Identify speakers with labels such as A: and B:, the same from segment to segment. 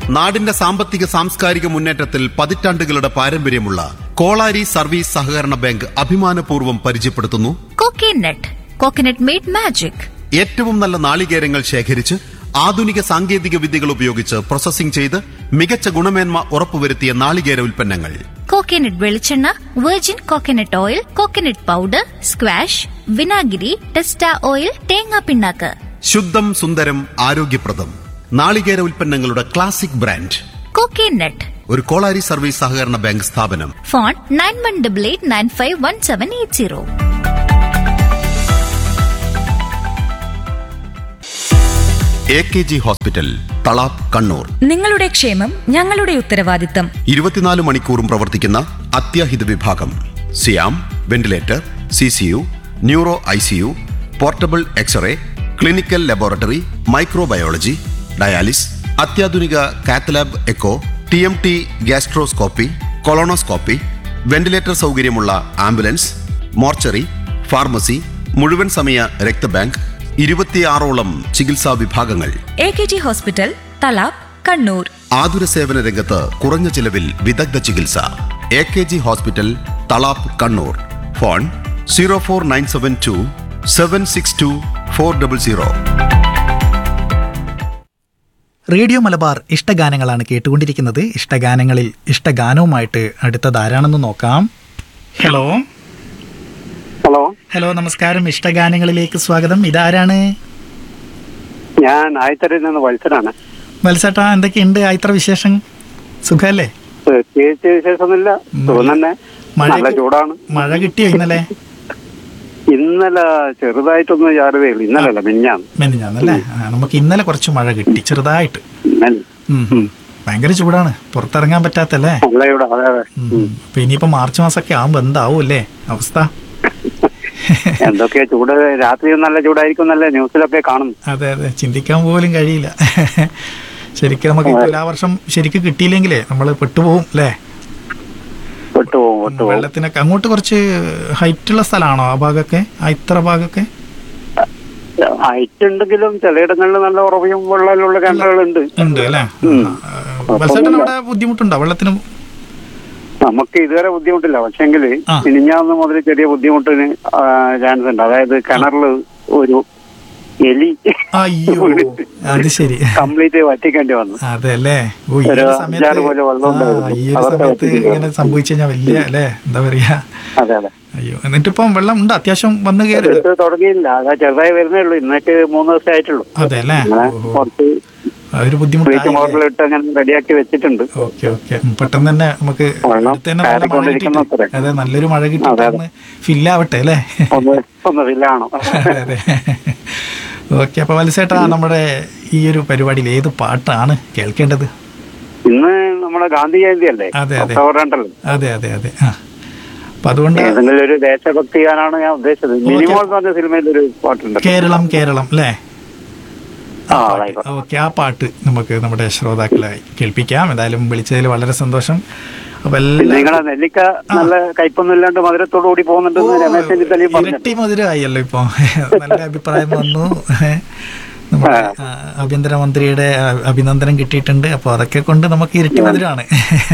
A: നാടിന്റെ സാമ്പത്തിക സാംസ്കാരിക മുന്നേറ്റത്തിൽ പതിറ്റാണ്ടുകളുടെ പാരമ്പര്യമുള്ള കോളാരി സർവീസ് സഹകരണ ബാങ്ക് അഭിമാനപൂർവ്വം പരിചയപ്പെടുത്തുന്നു
B: കോക്കനട്ട് കോക്കനട്ട് മെയ്ഡ് മാജിക്
A: ഏറ്റവും നല്ല നാളികേരങ്ങൾ ശേഖരിച്ച് ആധുനിക സാങ്കേതിക വിദ്യകൾ ഉപയോഗിച്ച് പ്രോസസ്സിംഗ് ചെയ്ത് മികച്ച ഗുണമേന്മ ഉറപ്പുവരുത്തിയ നാളികേര ഉൽപ്പന്നങ്ങൾ
B: കോക്കനട്ട് വെളിച്ചെണ്ണ virgin coconut oil coconut powder squash വിനാഗിരി ടെസ്റ്റ ഓയിൽ തേങ്ങാ പിണ്ണാക്ക്
A: ശുദ്ധം സുന്ദരം ആരോഗ്യപ്രദം നാളികേര ഉൽപ്പന്നങ്ങളുടെ ക്ലാസിക് ബ്രാൻഡ്
B: കോക്കനട്ട്
A: ഒരു കോളാരി സർവീസ് സഹകരണ ബാങ്ക് സ്ഥാപനം
B: phone nine one double eight nine five one seven eight zero
A: A K G hospital Thalap Kannur
C: നിങ്ങളുടെ ക്ഷേമം ഞങ്ങളുടെ ഉത്തരവാദിത്തം
A: ഇരുപത്തിനാല് മണിക്കൂറും പ്രവർത്തിക്കുന്ന അത്യാഹിത വിഭാഗം സിയാം ventilator C C U neuro I C U portable x-ray clinical laboratory microbiology dialysis അത്യാധുനിക cath lab echo T M T gastroscopy colonoscopy ventilator സൗകര്യമുള്ള ആംബുലൻസ് മോർച്ചറി ഫാർമസി മുഴുവൻ സമയ രക്തബാങ്ക് ഇരുപത്തിയാറോളം ചികിത്സാ വിഭാഗങ്ങൾ
C: A K G hospital Thalap Kannur
A: ആതുര സേവന രംഗത്ത് കുറഞ്ഞ ചിലവിൽ വിദഗ്ധ ചികിത്സ A K G hospital Thalap Kannur phone zero four nine seven two seven six two four double zero
D: radio Malabar ഇഷ്ടഗാനങ്ങളാണ് കേട്ടുകൊണ്ടിരിക്കുന്നത് ഇഷ്ടഗാനങ്ങളിൽ ഇഷ്ടഗാനവുമായിട്ട് അടുത്തത് ആരാണെന്ന് നോക്കാം ഹലോ
E: ഹലോ
D: ഹലോ നമസ്കാരം ഇഷ്ടഗാനങ്ങളിലേക്ക് സ്വാഗതം ഇതാരാണ്
E: ഞാൻ ആയിത്തരയിൽ നിന്ന് വത്സരാണ്
D: മത്സട്ടാ എന്തൊക്കെയുണ്ട് ആയിത്ര വിശേഷം സുഖല്ലേ
E: പ്രത്യേകിച്ച് വിശേഷമൊന്നുമില്ല സുഖം തന്നെ നല്ല ചൂടാണ്
D: മഴ കിട്ടിയോ ഇന്നലെ
E: ഇന്നലെ ചെറുതായിട്ടൊന്ന് ചാറുകയേ ഉള്ളൂ ഇന്നലെ അല്ല മിഞ്ഞാന്ന്
D: മെനിഞ്ഞാന്നല്ലേ ആ, നമുക്ക് ഇന്നലെ കുറച്ച് മഴ കിട്ടി ചെറുതായിട്ട്
E: ഇന്നലെ.
D: ഉം, ഉം. ഭയങ്കര ചൂടാണ് പുറത്തിറങ്ങാൻ പറ്റാത്തല്ലേ
E: നല്ല ചൂടാ അതെ അതെ
D: ഉം. അപ്പൊ ഇനിയിപ്പോ മാർച്ച് മാസമൊക്കെ ആവുമ്പോ എന്താവും അല്ലേ അവസ്ഥ
E: എന്തൊക്കെയാ ചൂട് രാത്രി നല്ല ചൂടായിരിക്കും നല്ല ന്യൂസിലൊക്കെ കാണുന്നു
D: അതെ അതെ ചിന്തിക്കാൻ പോലും കഴിയില്ല ശരിക്കും നമുക്ക് ഈ തുലാവർഷം ശരിക്കും കിട്ടിയില്ലെങ്കിലേ നമ്മൾ പെട്ടുപോകും അല്ലേ
E: വിട്ടുപോകും വിട്ടുപോകും
D: വെള്ളത്തിനൊക്കെ അങ്ങോട്ട് കുറച്ച് ഹൈറ്റ് ഉള്ള സ്ഥലമാണോ ആ ഭാഗമൊക്കെ ആ ഇത്ര ഭാഗമൊക്കെ
E: അയച്ചുണ്ടെങ്കിലും ചിലയിടങ്ങളിൽ നല്ല ഉറവയും വെള്ളമുള്ള കിണറുകളുണ്ട്
D: ഉണ്ട് അല്ലേ
E: ഉം.
D: ബസ്സേട്ടൻ അവിടെ ബുദ്ധിമുട്ടുണ്ടോ വെള്ളത്തിന്
E: നമുക്ക് ഇതുവരെ ബുദ്ധിമുട്ടില്ല പക്ഷെങ്കിൽ
D: ആ.
E: ഇനിഞ്ഞാന്ന് മുതൽ ചെറിയ ബുദ്ധിമുട്ടിന് ചാൻസ് ഉണ്ട് അതായത് കിണറിൽ ഒരു എലി
D: അയ്യോ അത് ശരി
E: കംപ്ലീറ്റ് വറ്റിക്കേണ്ടി വന്നു
D: അതെ അല്ലേ ഓ ഈ
E: ഒരു
D: ഒരു
E: അഞ്ചാറ്
D: സമയത്ത്
E: പോലെ വെള്ളം ഉണ്ടായിരുന്നു.
D: ആ, ഈ ഒരു
E: അതൊക്കെ
D: സമയത്ത്
E: വറ്റിച്ച്
D: ഇങ്ങനെ സംഭവിച്ചു കഴിഞ്ഞാൽ വലിയ അല്ലേ എന്താ പറയാ
E: അതെ അതെ
D: അയ്യോ എന്നിട്ടിപ്പം വെള്ളം ഉണ്ട് അത്യാവശ്യം വന്ന് കയറി
E: എടുത്ത് തുടങ്ങിയില്ല അതാ ചെറുതായി വരുന്നേ ഉള്ളൂ ഇന്നേക്ക് മൂന്ന് ദിവസം ആയിട്ടുള്ളൂ
D: അതെ അല്ലേ
E: അങ്ങനെ
D: ഓഹോ.
E: കുറച്ച്
D: ആ ഒരു
E: ബ്ലീച്ച്
D: ബുദ്ധിമുട്ടായി
E: മോഡലിട്ട് അങ്ങനെ റെഡിയാക്കി വെച്ചിട്ടുണ്ട്
D: ഓക്കെ ഓക്കെ പെട്ടെന്ന് തന്നെ നമുക്ക്
E: വെള്ളം
D: അടുത്ത് തന്നെ നല്ല മഴ
E: കയറിക്കൊണ്ടിരിക്കുന്ന
D: കിട്ടിയിട്ട്
E: അത്രേ.
D: അതെ നല്ലൊരു മഴ കിട്ടിയിട്ട്
E: അതെ,
D: ഒന്ന് ഫില്ലാവട്ടെ അല്ലേ
E: ഒന്ന് ഒന്ന് ഫില്ലാണോ
D: അതെ അതെ ഓക്കെ അപ്പൊ വത്സേട്ടാ നമ്മുടെ ഈ ഒരു പരിപാടിയിൽ ഏത് പാട്ടാണ് കേൾക്കേണ്ടത്
E: ഇന്ന് നമ്മുടെ ഗാന്ധി ജയന്തി അല്ലേ
D: അതെ, അതെ.
E: ഒക്ടോബർ രണ്ടല്ലേ
D: അതെ അതെ അതെ ആ അപ്പൊ അതുകൊണ്ട്
E: ഏതെങ്കിലും ഒരു ദേശഭക്തി ഗാനാണ് ഞാൻ ഉദ്ദേശിച്ചത് മിനിമോൾ എന്ന് പറഞ്ഞ സിനിമയിൽ ഒരു പാട്ടുണ്ട്
D: കേരളം കേരളം അല്ലേ
E: ആ ആയിക്കോട്ടെ
D: ഓക്കെ ആ പാട്ട് നമുക്ക് നമ്മുടെ ശ്രോതാക്കളെ കേൾപ്പിക്കാം എന്തായാലും വിളിച്ചതിൽ വളരെ സന്തോഷം അപ്പൊ
E: പിന്നെ
D: എല്ലാ
E: നിങ്ങളെ നെല്ലിക്ക നല്ല കൈപ്പൊന്നും ഇല്ലാണ്ട് മധുരത്തോടു കൂടി പോകുന്നുണ്ടെന്ന് രമേശ് ചെന്നിത്തലയും പറഞ്ഞു
D: ഇരട്ടി മധുരമായല്ലോ ഇപ്പൊ നല്ല അഭിപ്രായം വന്നു നമ്മുടെ ആ, ആഭ്യന്തരമന്ത്രിയുടെ ആ, അഭിനന്ദനം കിട്ടിയിട്ടുണ്ട് അപ്പൊ അതൊക്കെ കൊണ്ട് നമുക്ക് ഇരട്ടി മധുരമാണ്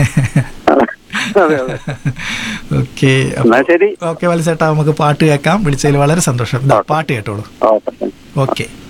E: അതെ അതെ
D: ഓക്കെ
E: എന്നാ ശരി
D: ഓക്കെ വത്സേട്ടാ നമുക്ക് പാട്ട് കേൾക്കാം വിളിച്ചതിൽ വളരെ സന്തോഷം ഇതാ, പാട്ട് കേട്ടോളൂ
E: ഓക്കെ
D: ഓക്കെ